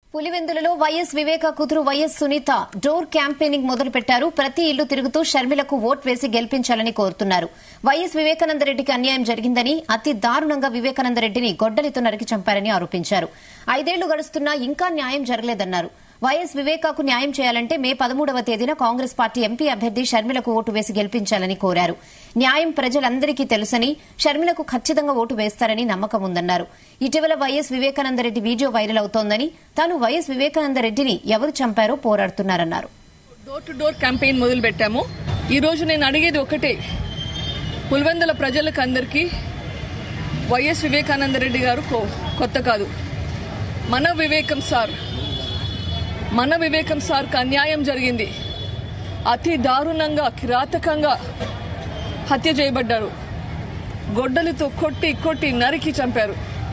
పులివెందులలో YS వివేక కూతురు YS Sunitha door campaigning మొదలు పెట్టారు ప్రతి ఇల్లు తిరుగుతూ షర్మిలకు ఓట్ వేసి గెలిపించాలని కోరుతున్నారు వైఎస్ వివేకానందరెడ్డికి అన్యాయం జరిగిందని అతి దారుణంగా వివేకానందరెడ్డిని గొడ్డలితో నరికి చంపారని ఆరోపించారు ఐదేళ్లు గడుస్తున్నా ఇంకా న్యాయం జరగలేదన్నారు వైఎస్ వివేకాకు న్యాయం చేయాలంటే మే పదమూడవ తేదీన కాంగ్రెస్ పార్టీ ఎంపీ అభ్యర్థి షర్మిలకు ఓటు వేసి గెలిపించాలని కోరారు న్యాయం ప్రజలందరికీ తెలుసని షర్మిలకు ఖచ్చితంగా ఓటు వేస్తారని నమ్మకం ఉందన్నారు ఇటీవల వైఎస్ వివేకానందరెడ్డి వీడియో వైరల్ అవుతోందని తాను వైఎస్ వివేకానందరెడ్డిని ఎవరు చంపారో పోరాడుతున్నారన్నారు డోర్ టు డోర్ క్యాంపెయిన్ మొదలు పెట్టాము ఈ రోజు నేను అడిగేది ఒకటే పులివెందుల ప్రజలకు అందరికీ వైఎస్ వివేకానంద రెడ్డి గారు కొ- కొత్త కాదు మన వివేకం సార్ మన వివేకం సార్కి అన్యాయం జరిగింది అతి దారుణంగా కిరాతకంగా హత్య చేయబడ్డారు గొడ్డలితో కొట్టి కొట్టి నరికి చంపారు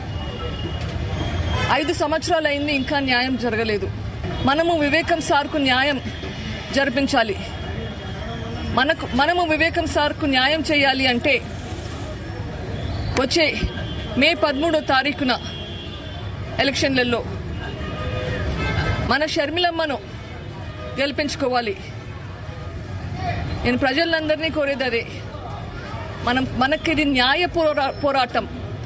ఐదు సంవత్సరాలు అయింది ఇంకా న్యాయం జరగలేదు మనము వివేకం సార్కు న్యాయం జరిపించాలి మనకు మనము వివేకం సార్కు న్యాయం చేయాలి అంటే వచ్చే మే పదమూడో తారీఖున ఎలక్షన్లలో మన షర్మిలమ్మను గెలిపించుకోవాలి నేను ప్రజలందరినీ కోరేది అదే మనం మనకిది న్యాయ పోరా పోరాటం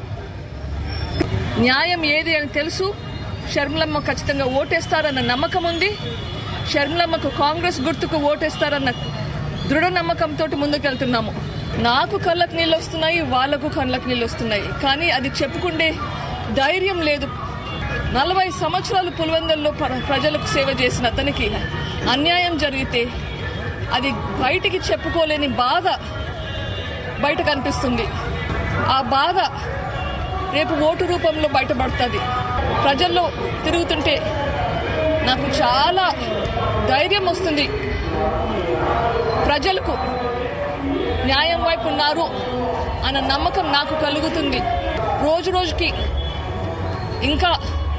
న్యాయం ఏది అని తెలుసు షర్మిలమ్మ ఖచ్చితంగా ఓటేస్తారన్న నమ్మకం ఉంది షర్మిలమ్మకు కాంగ్రెస్ గుర్తుకు ఓటేస్తారన్న దృఢ నమ్మకంతో ముందుకెళ్తున్నాము నాకు కళ్ళకు నీళ్ళు వస్తున్నాయి వాళ్లకు కళ్ళకు నీళ్ళు వస్తున్నాయి కానీ అది చెప్పుకుండే ధైర్యం లేదు నలభై సంవత్సరాలు పులివెందుల్లో ప్ర- ప్రజలకు సేవ చేసిన అతనికి అన్యాయం జరిగితే అది బయటికి చెప్పుకోలేని బాధ బయట కనిపిస్తుంది ఆ బాధ రేపు ఓటు రూపంలో బయటపడుతుంది ప్రజల్లో తిరుగుతుంటే నాకు చాలా ధైర్యం వస్తుంది ప్రజలకు న్యాయం వైపు ఉన్నారు అన్న నమ్మకం నాకు కలుగుతుంది రోజు రోజుకి ఇంకా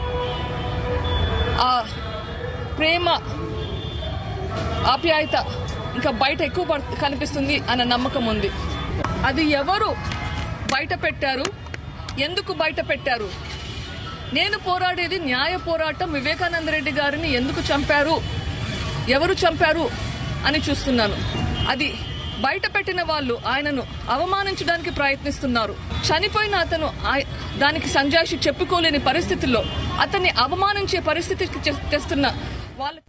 ఆ ప్రేమ ఆప్యాయత ఇంకా బయట ఎక్కువ పడు- కనిపిస్తుంది అన్న నమ్మకం ఉంది అది ఎవరు బయట పెట్టారు ఎందుకు బయట పెట్టారు నేను పోరాడేది న్యాయ పోరాటం వివేకానంద రెడ్డి గారిని ఎందుకు చంపారు ఎవరు చంపారు అని చూస్తున్నాను అది బయట పెట్టిన వాళ్ళు ఆయనను అవమానించడానికి ప్రయత్నిస్తున్నారు చనిపోయిన అతను ఆయ- దానికి సంజాయిషి చెప్పుకోలేని పరిస్థితుల్లో అతన్ని అవమానించే పరిస్థితికి తె- తెస్తున్న వాళ్ళ